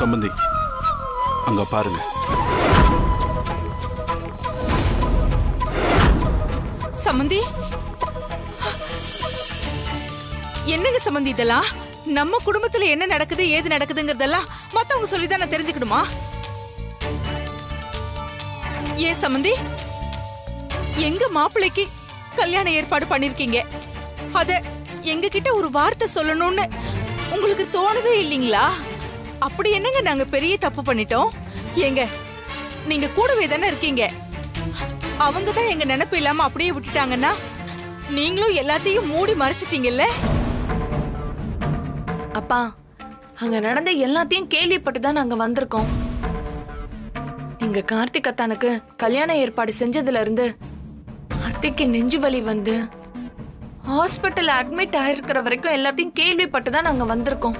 சம்பந்தி அங்க பாருங்க சம்மந்தி என்னங்க சம்மந்தி இதெல்லாம் நம்ம குடும்பத்துல என்ன நடக்குது ஏது நடக்குதுங்கறதெல்லாம் மத்தவங்க சொல்லி தான் நான் தெரிஞ்சுக்கணுமா ஏன் சம்மந்தி எங்க மாப்பிள்ளைக்கு கல்யாண ஏற்பாடு பண்ணிருக்கீங்க அத எங்க கிட்ட ஒரு வார்த்தை சொல்லணும்னு உங்களுக்கு தோணவே இல்லீங்களா அப்படி என்னங்க நாங்க பெரிய தப்பு பண்ணிட்டோம் ஏங்க நீங்க கூடவே தானே இருக்கீங்க அவங்க தான் எங்க நினைப்பு இல்லாம அப்படியே விட்டுட்டாங்கன்னா நீங்களும் எல்லாத்தையும் மூடி மறைச்சிட்டீங்கல்ல அப்பா அங்க நடந்த எல்லாத்தையும் கேள்விப்பட்டு தான் நாங்க வந்திருக்கோம் நீங்க கார்த்திக் அத்தானுக்கு கல்யாண ஏற்பாடு செஞ்சதுல இருந்து அத்தைக்கு நெஞ்சு வலி வந்து ஹாஸ்பிட்டல் அட்மிட் ஆயிருக்கிற வரைக்கும் எல்லாத்தையும் கேள்விப்பட்டு தான் நாங்க வந்திருக்கோம்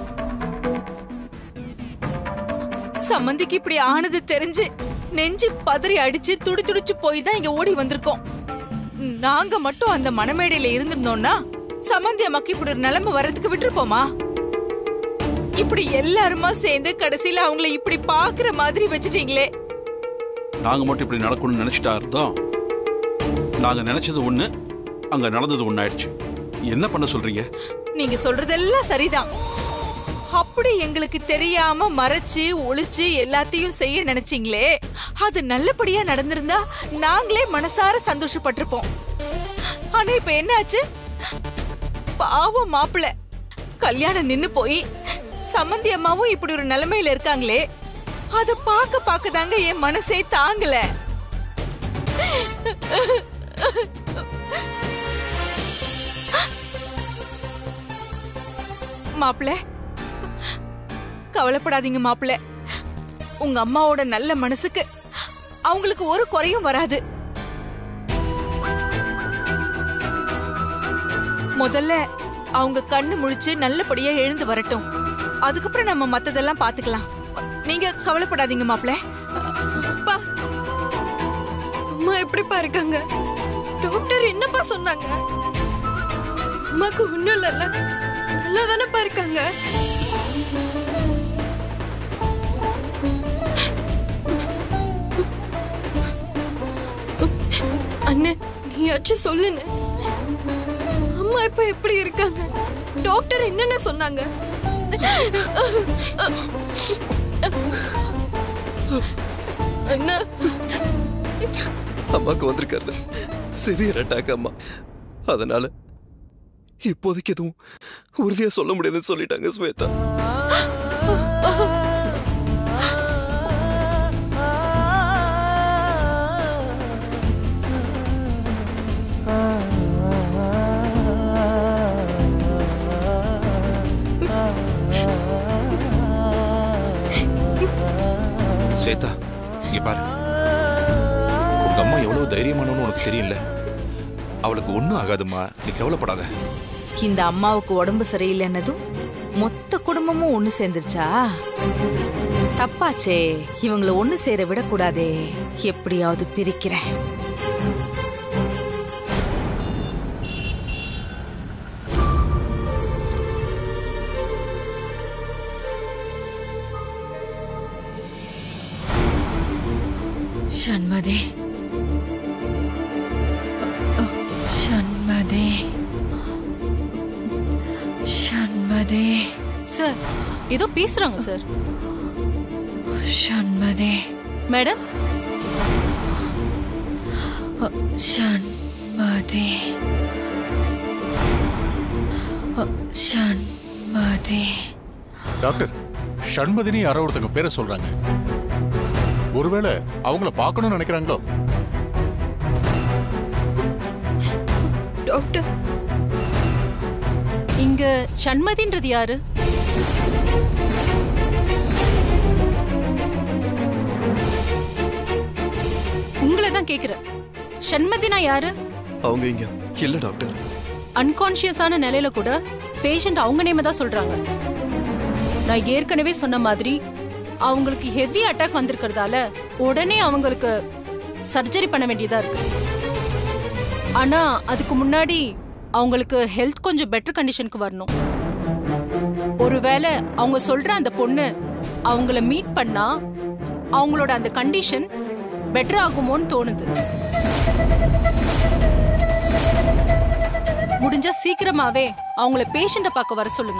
சம்மந்திக்கு இப்படி ஆனது தெரிஞ்சு நெஞ்சு பதறி அடிச்சு துடி துடிச்சு போய் தான் இங்க ஓடி வந்திருக்கோம் நாங்க மட்டும் அந்த மணமேடையில இருந்திருந்தோம்னா சம்மந்தி அம்மாக்கு இப்படி ஒரு நிலைமை வர்றதுக்கு விட்டுருப்போமா இப்படி எல்லாருமா சேர்ந்து கடைசியில அவங்கள இப்படி பாக்குற மாதிரி வச்சுட்டீங்களே நாங்க மட்டும் இப்படி நடக்கணும்னு நினைச்சிட்டா இருந்தோம் நாங்க நினைச்சது ஒண்ணு அங்க நடந்தது ஒண்ணாயிடுச்சு என்ன பண்ண சொல்றீங்க நீங்க சொல்றதெல்லாம் சரிதான் அப்படி எங்களுக்கு தெரியாம மறைச்சு ஒளிச்சு எல்லாத்தையும் செய்ய நினைச்சீங்களே அது நல்லபடியா நடந்திருந்தா நாங்களே மனசார சந்தோஷப்பட்டிருப்போம் ஆனா இப்ப என்னாச்சு பாவம் மாப்பிள்ள கல்யாணம் நின்னு போய் சம்மந்தி அம்மாவும் இப்படி ஒரு நிலைமையில இருக்காங்களே அத பாக்க பாக்க தாங்க என் மனசே தாங்கல மாப்பிள்ள கவலைப்படாதீங்க மாப்பிள்ள உங்க அம்மாவோட நல்ல மனசுக்கு அவங்களுக்கு ஒரு குறையும் வராது முதல்ல அவங்க கண்ணு முழிச்சு நல்லபடியா எழுந்து வரட்டும் அதுக்கப்புறம் நம்ம மத்ததெல்லாம் பாத்துக்கலாம் நீங்க கவலைப்படாதீங்க மாப்பிள்ள அப்பா அம்மா எப்படிப்பா இருக்காங்க டாக்டர் என்னப்பா சொன்னாங்க அம்மாக்கு ஒண்ணும் இல்லைல்ல நல்லா தானேப்பா இருக்காங்க அண்ணே நீயாச்சும் சொல்லுன்னு அம்மா இப்ப எப்படி இருக்காங்க டாக்டர் என்னென்ன சொன்னாங்க அண்ணா அம்மாக்கு வந்திருக்காரு சிவியர் அட்டாக் அம்மா அதனால இப்போதைக்கு எதுவும் உறுதியா சொல்ல முடியாதுன்னு சொல்லிட்டாங்க ஸ்வேதா ஸ்வேதா இங்க பாரு உங்க அம்மா எவ்வளவு தைரியமானவன்னு உனக்கு தெரியல அவளுக்கு ஒண்ணும் ஆகாதும்மா நீ கவலைப்படாத இந்த அம்மாவுக்கு உடம்பு சரியில்லைன்னதும் மொத்த குடும்பமும் ஒண்ணு சேர்ந்துருச்சா தப்பாச்சே இவங்கள ஒண்ணு சேர விடக்கூடாதே எப்படியாவது பிரிக்கிறேன் ஷண்மதி ஷண்மதி ஷண்மதி சார் ஏதோ பேசுறாங்க sir Shanmathi madam Shanmathi Shanmathi doctor Shanmathini யாரோ ஒருத்தங்க பேரை சொல்றாங்க ஒருவேளை அவங்கள பார்க்கணும்னு நினைக்கிறாங்களோ டாக்டர் இங்க ஷண்மதின்றது யாரு உங்களை தான் கேக்குறேன் ஷண்மதினா யாரு அவங்க இங்க இல்ல டாக்டர் அன்கான்ஷியஸான நிலையில கூட பேஷண்ட் அவங்க நேம தான் சொல்றாங்க நான் ஏற்கனவே சொன்ன மாதிரி அவங்களுக்கு ஹெவி அட்டாக் வந்திருக்கிறதால உடனே அவங்களுக்கு சர்ஜரி பண்ண வேண்டியதா இருக்கு ஆனா அதுக்கு முன்னாடி அவங்களுக்கு ஹெல்த் கொஞ்சம் பெட்டர் கண்டிஷனுக்கு வரணும் ஒருவேளை அவங்க சொல்ற அந்த பொண்ணு அவங்கள மீட் பண்ணா அவங்களோட அந்த கண்டிஷன் பெட்டர் ஆகுமோன்னு தோணுது முடிஞ்சா சீக்கிரமாவே அவங்கள பேஷண்ட பார்க்க வர சொல்லுங்க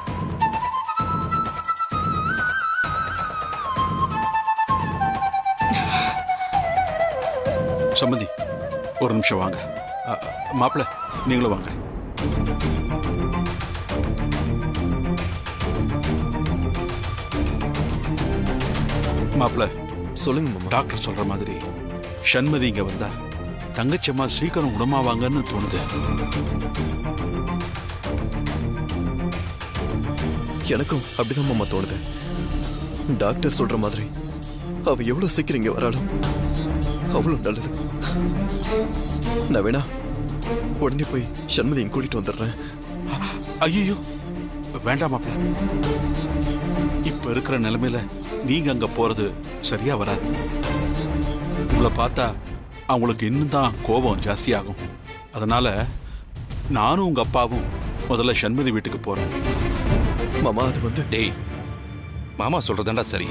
சம்மந்தி ஒரு நிமிஷம் வாங்க மாப்பிள்ள நீங்களும் வாங்க மாப்பிள்ள சொல்லுங்க மாமா டாக்டர் சொல்ற மாதிரி சண்மதி இங்க வந்தா தங்கச்சம்மா சீக்கிரம் குணமாவாங்கன்னு தோணுது எனக்கும் அப்படிதான் மாமா தோணுது டாக்டர் சொல்ற மாதிரி அவ எவ்வளவு சீக்கிரம் இங்க வராலும் அவ்வளவு நல்லது நான் வேணா உடனே போய் சண்மதியை கூட்டிட்டு வந்துடுறேன் ஐயோ வேண்டாம் மாப்பிள்ள இப்ப இருக்கிற நிலைமையில நீங்க அங்க போறது சரியா வராது உங்களை பார்த்தா அவங்களுக்கு இன்னும் தான் கோபம் ஜாஸ்தியாகும் அதனால நானும் உங்க அப்பாவும் முதல்ல சண்மதி வீட்டுக்கு போறோம் மாமா அது வந்து டேய் மாமா சொல்றதாண்டா சரி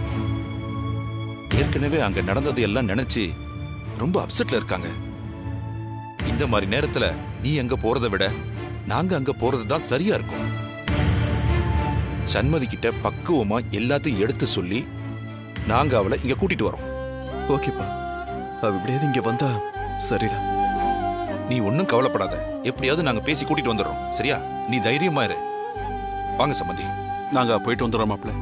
ஏற்கனவே அங்க நடந்தது எல்லாம் நினைச்சு ரொம்ப அப்செட்ல இருக்காங்க இந்த மாதிரி நேரத்துல நீ அங்க போறதை விட நாங்க அங்க போறது தான் சரியா இருக்கும் சண்மதி கிட்ட பக்குவமா எல்லாத்தையும் எடுத்து சொல்லி நாங்க அவளை இங்க கூட்டிட்டு வரோம் ஓகேப்பா அவ இப்படியாவது இங்க வந்தா சரிதான் நீ ஒன்னும் கவலைப்படாத எப்படியாவது நாங்க பேசி கூட்டிட்டு வந்துடுறோம் சரியா நீ தைரியமா இரு வாங்க சம்மந்தி நாங்க போயிட்டு வந்துடுறோம் மாப்பிள்ள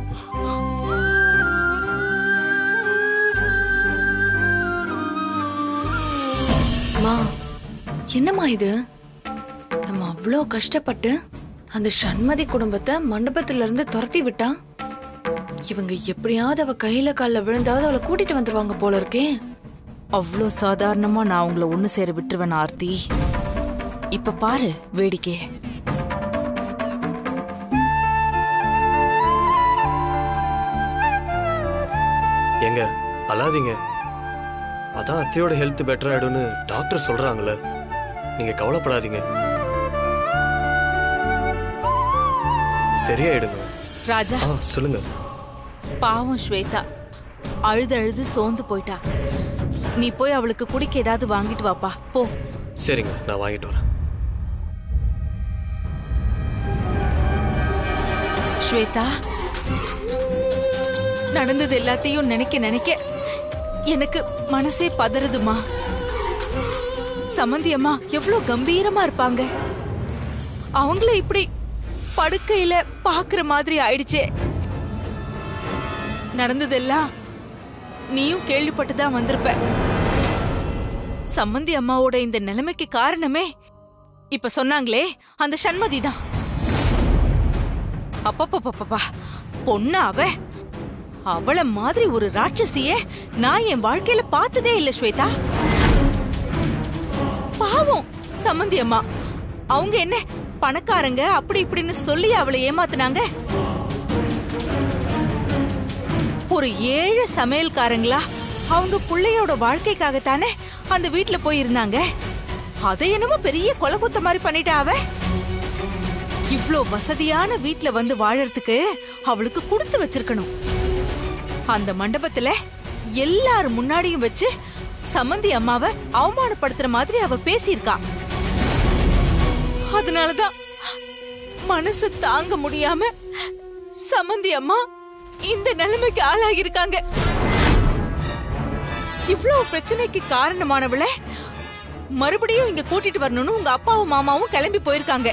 மா என்னம்மா இது நம்ம அவ்வளோ கஷ்டப்பட்டு அந்த சண்மதி குடும்பத்தை மண்டபத்துல இருந்து துரத்தி விட்டா இவங்க எப்படியாவது அவ கையில கால்ல விழுந்தாவது அவளை கூட்டிட்டு வந்துருவாங்க போல இருக்கே அவ்வளோ சாதாரணமா நான் உங்களை ஒண்ணு சேர விட்டுருவேன் ஆர்த்தி இப்ப பாரு வேடிக்கை ஏங்க அழாதீங்க அதான் அத்தையோட ஹெல்த் பெட்டர் ஆயிடும்னு டாக்டர் சொல்றாங்கல்ல நீங்க கவலைப்படாதீங்க சரியாயிடுங்க ராஜா ஆ சொல்லுங்க பாவம் ஸ்வேதா அழுது அழுது சோர்ந்து போயிட்டா நீ போய் அவளுக்கு குடிக்க ஏதாவது வாங்கிட்டு வாப்பா போ சரிங்க நான் வாங்கிட்டு வரேன் ஸ்வேதா நடந்தது எல்லாத்தையும் நினைக்க நினைக்க எனக்கு மனசே பதறுதுமா சமந்தி அம்மா எவ்வளவு கம்பீரமா இருப்பாங்க அவங்கள இப்படி படுக்கையில பாக்குற மாதிரி ஆயிடுச்சே நடந்ததெல்லாம் நீயும் கேள்விப்பட்டுதான் வந்திருப்ப சம்மந்தி அம்மாவோட இந்த நிலைமைக்கு காரணமே இப்ப சொன்னாங்களே அந்த சண்மதி தான் அப்பப்பப்பப்பா பொண்ணு அவ அவள மாதிரி ஒரு ராட்சசிய நான் என் வாழ்க்கையில பார்த்ததே இல்ல ஸ்வேதா பாவம் சம்மந்தி அம்மா அவங்க என்ன பணக்காரங்க அப்படி இப்படின்னு சொல்லி அவளை ஏமாத்துனாங்க ஒரு ஏழை சமையல்காரங்களா அவங்க புள்ளையோட வாழ்க்கைக்காகத்தானே அந்த வீட்ல போய் இருந்தாங்க அதை என்னமோ பெரிய கொலகுத்த மாதிரி பண்ணிட்டா அவ இவ்ளோ வசதியான வீட்ல வந்து வாழறதுக்கு அவளுக்கு கொடுத்து வச்சிருக்கணும் அந்த மண்டபத்துல எல்லாரும் முன்னாடியும் வச்சு சம்மந்தி அம்மாவை அவமானப்படுத்துற மாதிரி அவ பேசியிருக்கா அதனாலதான் மனசு தாங்க முடியாம சம்மந்தி அம்மா இந்த நிலைமைக்கு ஆளாகியிருக்காங்க இவ்வளவு பிரச்சனைக்கு காரணமானவள மறுபடியும் இங்க கூட்டிட்டு வரணும்னு உங்க அப்பாவும் மாமாவும் கிளம்பி போயிருக்காங்க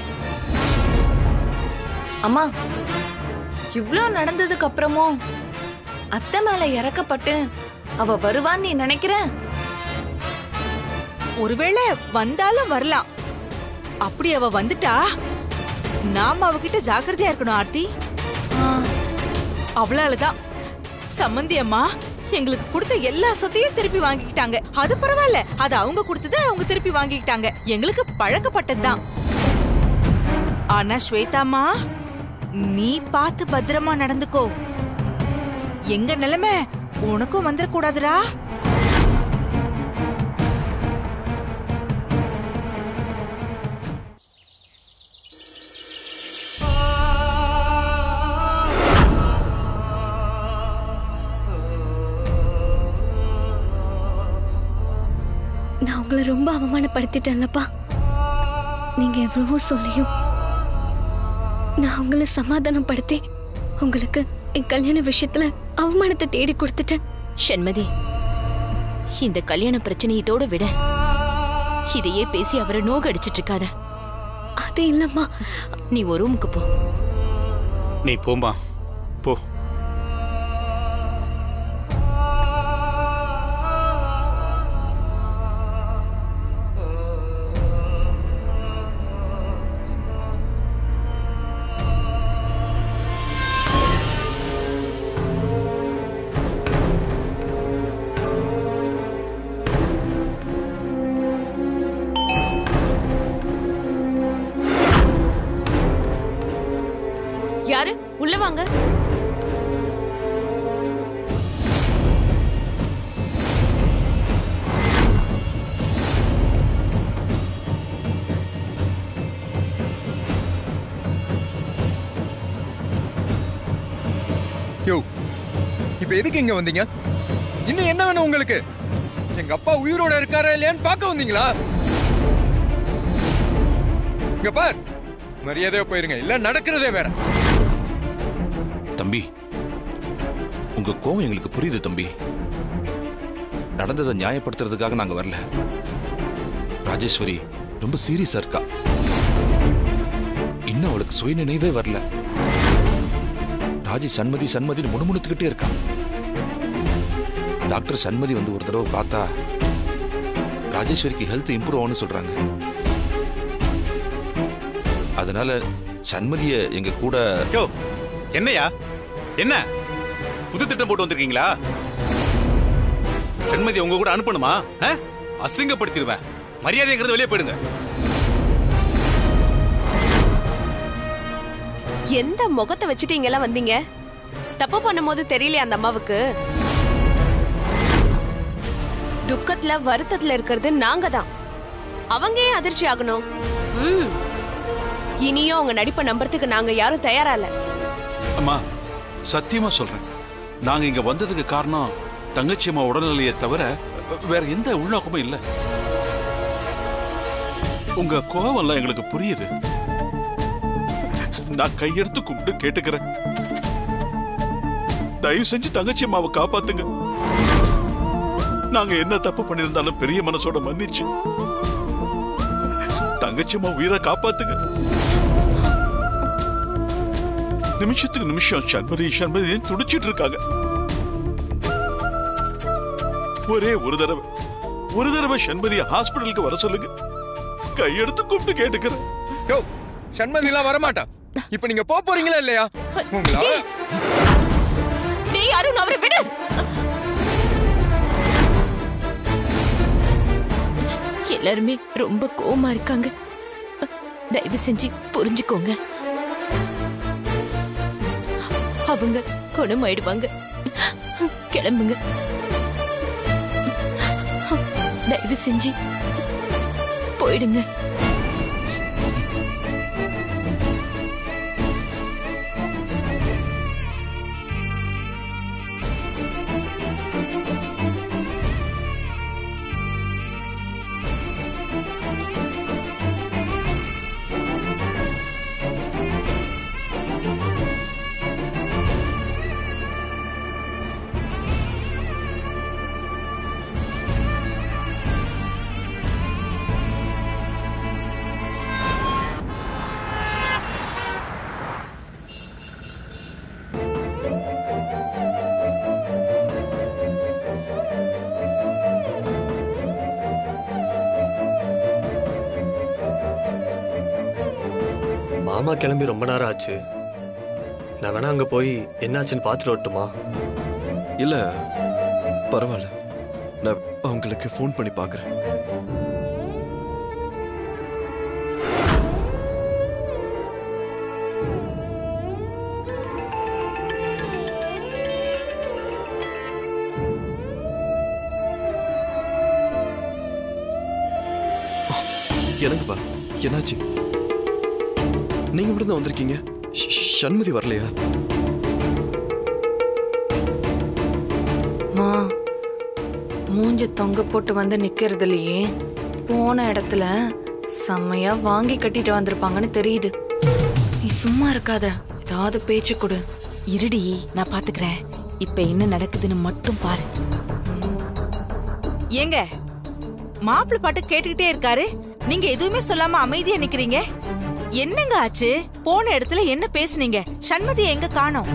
அம்மா இவ்ளோ நடந்ததுக்கு அப்புறமும் அத்தை மேல இறக்கப்பட்டு அவ வருவான்னு நீ நினைக்கிற ஒருவேளை வந்தாலும் வரலாம் அப்படி அவ வந்துட்டா நாம அவகிட்ட ஜாக்கிரதையா இருக்கணும் ஆர்த்தி ஆ, அவளாலதான் சம்மந்தி அம்மா எங்களுக்கு கொடுத்த எல்லா சொத்தையும் திருப்பி வாங்கிக்கிட்டாங்க அது பரவாயில்ல அது அவங்க கொடுத்ததை அவங்க திருப்பி வாங்கிக்கிட்டாங்க எங்களுக்கு பழக்கப்பட்டதுதான் ஆனா ஸ்வேதாம்மா நீ பார்த்து பத்திரமா நடந்துக்கோ எங்க நிலைமை உனக்கும் வந்துடக்கூடாதுடா நான் உங்களை ரொம்ப அவமானப்படுத்திட்டேன்லப்பா நீங்க எவ்வளவோ சொல்லியும் நான் உங்களை சமாதானப்படுத்தி உங்களுக்கு என் கல்யாண விஷயத்துல அவமானத்தை தேடி கொடுத்துட்டேன் ஷண்மதி இந்த கல்யாண பிரச்சனை இதோட விட இதையே பேசி அவரை நோகடிச்சிட்டு இருக்காத அது இல்லம்மா நீ ஒரு ரூமுக்கு போ நீ போம்மா போ யாரு உள்ள வாங்க யோ இப்ப எதுக்கு இங்க வந்தீங்க இன்னும் என்ன வேணும் உங்களுக்கு எங்க அப்பா உயிரோட இருக்காரா இல்லையான்னு பார்க்க வந்தீங்களா இங்க பார் மரியாதையா போயிருங்க இல்ல நடக்கிறதே வேற தம்பி உங்க கோவம் எங்களுக்கு புரியுது தம்பி நடந்ததை நியாயப்படுத்துறதுக்காக நாங்க வரல ராஜேஸ்வரி ரொம்ப சீரியஸா இருக்கா இன்னும் அவளுக்கு சுயநினைவே வரல ராஜி சண்மதி சண்மதின்னு முணுமுணுத்துக்கிட்டே இருக்கா டாக்டர் சண்மதி வந்து ஒரு தடவை பார்த்தா ராஜேஸ்வரிக்கு ஹெல்த் இம்ப்ரூவ் ஆகும்னு சொல்றாங்க அதனால சண்மதிய எங்க கூட யோ என்னையா என்ன புது திட்டம் போட்டு வந்திருக்கீங்களா சண்மதி உங்க கூட அனுப்பணுமா ஆ? அசிங்கப்படுத்திடுவேன் மரியாதைங்கிறது வெளியே போயிடுங்க எந்த முகத்தை வச்சுட்டு இங்கெல்லாம் வந்தீங்க தப்பு பண்ணும்போது தெரியலையா அந்த அம்மாவுக்கு துக்கத்துல வருத்தத்துல இருக்கிறது நாங்க தான் அவங்க ஏன் அதிர்ச்சி ஆகணும் ம் இனியும் அவங்க நடிப்பை நம்புறதுக்கு நாங்க யாரும் தயாரா இல்ல அம்மா சத்தியமா சொல்றேன் நாங்க இங்க வந்ததுக்கு காரணம் தங்கச்சி அம்மா உடல்நிலையை தவிர வேற எந்த உள்நோக்கமும் இல்ல உங்க கோவம் எல்லாம் எங்களுக்கு புரியுது நான் கையெடுத்து கும்பிட்டு கேட்டுக்கிறேன் தயவு செஞ்சு தங்கச்சி அம்மாவை காப்பாத்துங்க நாங்க என்ன தப்பு பண்ணியிருந்தாலும் பெரிய மனசோட மன்னிச்சு தங்கச்சி அம்மா உயிரை காப்பாத்துங்க நிமிஷத்துக்கு நிமிஷம் சண்பதி சண்பதி துடிச்சிட்டு இருக்காங்க ஒரே ஒரு தடவை ஒரு தடவை சண்பதிய ஹாஸ்பிடலுக்கு வர சொல்லுங்க கையெடுத்து கூப்பிட்டு கேட்டுக்கிறேன் யோ சண்மதி எல்லாம் வரமாட்டா இப்ப நீங்க போக போறீங்களா இல்லையா உங்களா டேய் அருண் அவரை விடு எல்லாருமே ரொம்ப கோவமா இருக்காங்க தயவு செஞ்சு புரிஞ்சுக்கோங்க அவங்க குணமாயிடுவாங்க கிளம்புங்க தயவு செஞ்சு போயிடுங்க மாமா கிளம்பி ரொம்ப நேரம் ஆச்சு நான் வேணா அங்க போய் என்னாச்சுன்னு பார்த்துட்டு வரட்டுமா இல்ல பரவாயில்ல நான் அவங்களுக்கு ஃபோன் பண்ணி பார்க்கறேன் எனக்குப்பா என்னாச்சு நீங்க மட்டும் தான் வந்திருக்கீங்க ஷ- ஷ- சண்மதி வரலையா மா மூஞ்சி தொங்க போட்டு வந்து நிக்கிறதுலயே போன இடத்துல செம்மையா வாங்கி கட்டிட்டு வந்திருப்பாங்கன்னு தெரியுது நீ சும்மா இருக்காத ஏதாவது பேச்சு கொடு இருடி நான் பாத்துக்கிறேன் இப்ப என்ன நடக்குதுன்னு மட்டும் பாரு ஏங்க மாப்பிள்ளை பாட்டு கேட்டுக்கிட்டே இருக்காரு நீங்க எதுவுமே சொல்லாம அமைதியா நிக்கிறீங்க என்னங்க ஆச்சு போன இடத்துல என்ன பேசுனீங்க சண்மதி எங்க காணோம்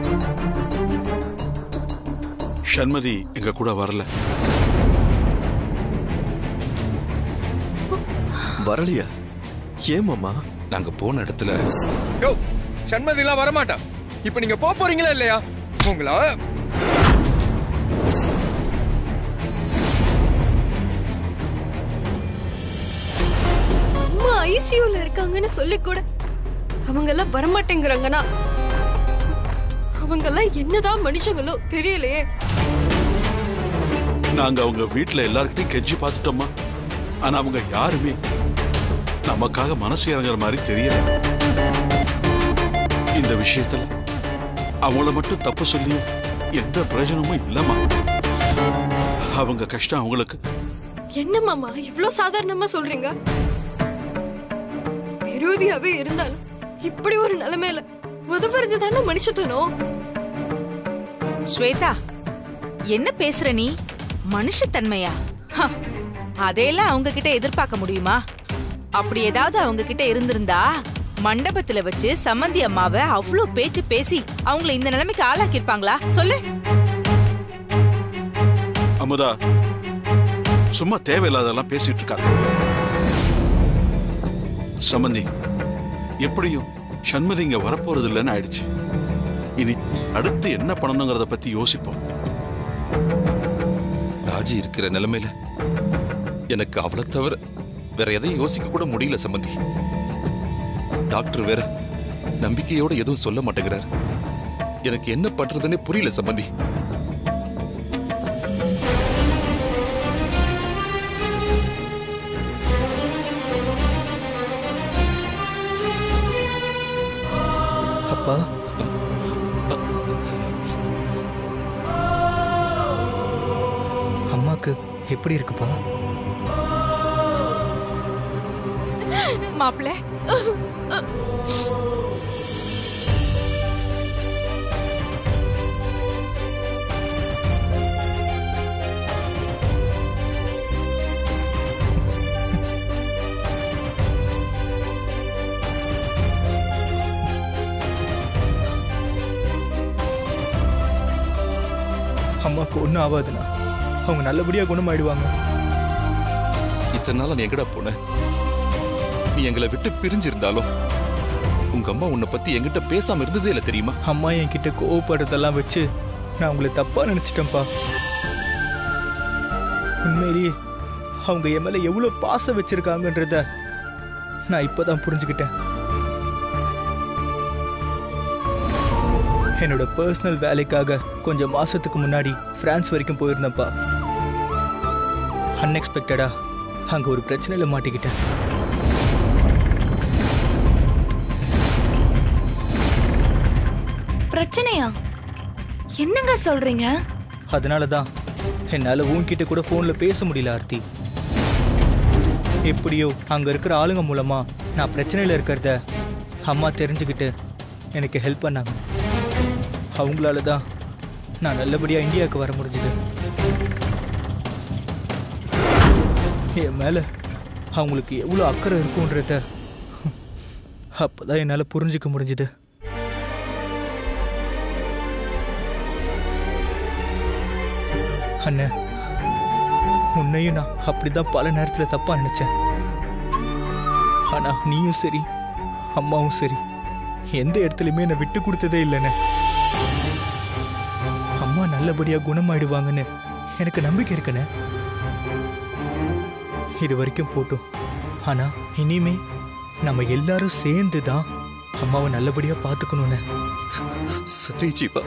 சண்மதி எங்க கூட வரல வரலையா ஏன் மாமா நாங்க போன இடத்துல யோ சண்மதிலாம் வரமாட்டா இப்ப நீங்க போக போறீங்களா இல்லையா உங்களா அம்மா ஐசியூல இருக்காங்கன்னு சொல்லி கூட அவங்க எல்லாம் வரமாட்டேங்கிறாங்கன்னா அவங்க எல்லாம் என்னதான் மனுஷங்களோ தெரியலையே நாங்க அவங்க வீட்ல எல்லார்கிட்டயும் கெஞ்சி பார்த்துட்டோமா ஆனா அவங்க யாருமே நமக்காக மனசு இறங்குற மாதிரி தெரியல இந்த விஷயத்துல அவங்கள மட்டும் தப்பு சொல்லியும் எந்த பிரயோஜனமும் இல்லம்மா அவங்க கஷ்டம் அவங்களுக்கு என்ன மாமா இவ்ளோ சாதாரணமா சொல்றீங்க விரோதியாவே இருந்தாலும் இப்படி ஒரு நிலைமையில உதவுறது தானே மனுஷத்தனம் ஸ்வேதா என்ன பேசுற நீ மனுஷத்தன்மையா ஹ, அதையெல்லாம் அவங்க கிட்ட எதிர்பார்க்க முடியுமா அப்படி ஏதாவது அவங்க கிட்ட இருந்திருந்தா மண்டபத்துல வச்சு சம்மந்தி அம்மாவை அவ்ளோ பேச்சு பேசி அவங்கள இந்த நிலைமைக்கு ஆளாக்கி இருப்பாங்களா சொல்லு அமுதா சும்மா தேவையில்லாதெல்லாம் பேசிட்டு இருக்காங்க சம்பந்தி எப்படியும் சண்மதி இங்க வரப்போறது இல்லைன்னு ஆயிடுச்சு இனி அடுத்து என்ன பண்ணணுங்கிறத பத்தி யோசிப்போம் ராஜி இருக்கிற நிலைமையில எனக்கு அவளை தவிர வேற எதையும் யோசிக்க கூட முடியல சம்பந்தி டாக்டர் வேற நம்பிக்கையோட எதுவும் சொல்ல மாட்டேங்கிறார் எனக்கு என்ன பண்றதுன்னே புரியல சம்பந்தி அப்பா அம்மாக்கு எப்படி இருக்குப்பா மாப்பிள்ள அம்மாக்கு ஒன்றும் ஆகாதுண்ணா அவங்க நல்லபடியாக குணமாயிடுவாங்க இத்தனை நாள் நீ எங்கடா போன நீ எங்களை விட்டு பிரிஞ்சிருந்தாலும் உங்க அம்மா உன்னை பத்தி என்கிட்ட பேசாம இருந்ததே இல்ல தெரியுமா அம்மா என்கிட்ட கோவப்படுறதெல்லாம் வச்சு நான் உங்களை தப்பாக நினச்சிட்டேன்ப்பா உண்மையிலேயே அவங்க என் மேலே எவ்வளோ பாசம் வச்சிருக்காங்கன்றத நான் இப்போதான் புரிஞ்சுக்கிட்டேன் என்னோட பர்சனல் வேலைக்காக கொஞ்சம் மாசத்துக்கு முன்னாடி பிரான்ஸ் வரைக்கும் போயிருந்தேன்ப்பா அன்எக்ஸ்பெக்டடா அங்க ஒரு பிரச்சனையில மாட்டிக்கிட்டேன் பிரச்சனையா என்னங்க சொல்றீங்க அதனால தான் என்னால் உன்கிட்ட கூட ஃபோனில் பேச முடியல ஆர்த்தி எப்படியோ அங்கே இருக்கிற ஆளுங்க மூலமா நான் பிரச்சனையில் இருக்கிறத அம்மா தெரிஞ்சுக்கிட்டு எனக்கு ஹெல்ப் பண்ணாங்க அவங்களால தான் நான் நல்லபடியாக இந்தியாவுக்கு வர முடிஞ்சுது என் மேலே அவங்களுக்கு எவ்வளோ அக்கறை இருக்குன்றத அப்பதான் என்னால் புரிஞ்சுக்க முடிஞ்சுது அண்ணே உன்னையும் நான் அப்படிதான் பல நேரத்தில் தப்பா நினைச்சேன் ஆனா நீயும் சரி அம்மாவும் சரி எந்த இடத்துலையுமே என்னை விட்டு கொடுத்ததே இல்லைண்ணே அம்மா நல்லபடியா குணமாயிடுவாங்கன்னு எனக்கு நம்பிக்கை இருக்குண்ணே இது வரைக்கும் போட்டும் ஆனா இனிமே நம்ம எல்லாரும் சேர்ந்து தான் அம்மாவை நல்லபடியா பார்த்துக்கணும்னு சரி ஜீவா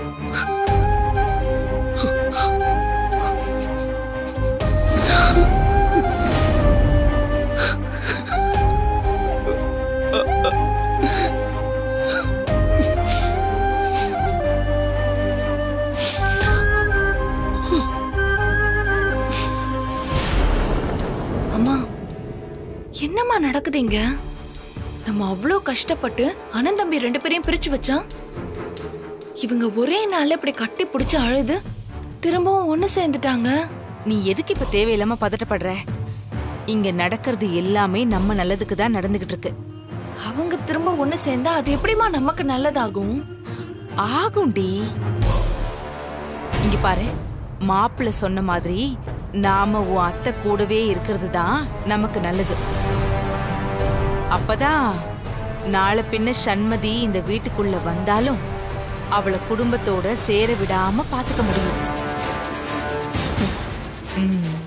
நடக்குதுங்க நம்ம அவ்வளோ கஷ்டப்பட்டு அண்ணன் தம்பி ரெண்டு பேரையும் பிரிச்சு வச்சா இவங்க ஒரே நாள்ல இப்படி கட்டி பிடிச்சு அழுது திரும்பவும் ஒண்ணு சேர்ந்துட்டாங்க நீ எதுக்கு இப்ப தேவையில்லாம பதட்டப்படுற இங்க நடக்கிறது எல்லாமே நம்ம நல்லதுக்கு தான் நடந்துகிட்டு இருக்கு அவங்க திரும்ப ஒண்ணு சேர்ந்தா அது எப்படிமா நமக்கு நல்லதாகும் ஆகும்டி இங்க பாரு மாப்பிள்ள சொன்ன மாதிரி நாம உன் அத்தை கூடவே இருக்கிறது தான் நமக்கு நல்லது அப்பதான் நாளை பின்ன சண்மதி இந்த வீட்டுக்குள்ள வந்தாலும் அவளை குடும்பத்தோட சேர விடாம பாத்துக்க முடியும் ம்